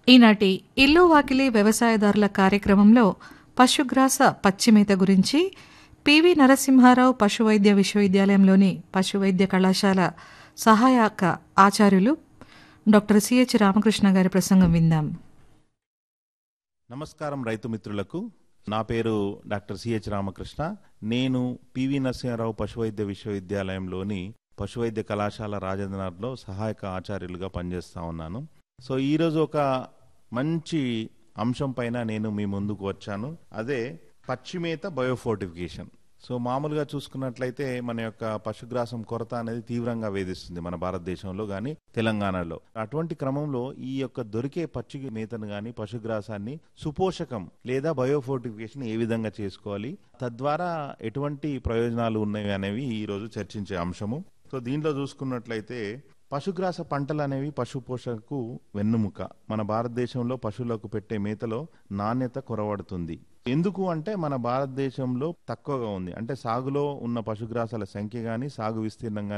ఈనాటి ఇల్లు వాకిలి వ్యవసాయదారుల కార్యక్రమంలో పశుగ్రాస పచ్చిమేత గురించి పివి నరసింహారావు పశువైద్య విశ్వవిద్యాలయంలోని పశువైద్య కళాశాల సహాయక ఆచార్యులు డాక్టర్ సిహెచ్ రామకృష్ణ గారి ప్రసంగం విందాం నమస్కారం రైతు మిత్రులకు నా పేరు డాక్టర్ సిహెచ్ రామకృష్ణ నేను పివి నరసింహారావు పశువైద్య విశ్వవిద్యాలయంలోని పశువైద్య కళాశాల రాజేంద్రనాథ్లో సహాయక ఆచార్యులుగా పనిచేస్తా ఉన్నాను సో ఈరోజు ఒక మంచి అంశం పైన నేను మీ ముందుకు వచ్చాను అదే పచ్చిమేత బయోఫోర్టిఫికేషన్ సో మామూలుగా చూసుకున్నట్లయితే మన యొక్క పశుగ్రాసం కొరత అనేది తీవ్రంగా వేధిస్తుంది మన భారతదేశంలో కానీ తెలంగాణలో అటువంటి క్రమంలో ఈ యొక్క దొరికే పచ్చి మేతను కానీ పశుగ్రాసాన్ని సుపోషకం లేదా బయోఫోర్టిఫికేషన్ ఏ విధంగా చేసుకోవాలి తద్వారా ఎటువంటి ప్రయోజనాలు ఉన్నాయి అనేవి ఈ రోజు చర్చించే అంశము సో దీంట్లో చూసుకున్నట్లయితే పశుగ్రాస పంటలు అనేవి పశు పోషణకు వెన్నుముక మన భారతదేశంలో పశువులకు పెట్టే మేతలో నాణ్యత కొరవడుతుంది ఎందుకు అంటే మన భారతదేశంలో తక్కువగా ఉంది అంటే సాగులో ఉన్న పశుగ్రాసాల సంఖ్య గాని సాగు విస్తీర్ణం గాని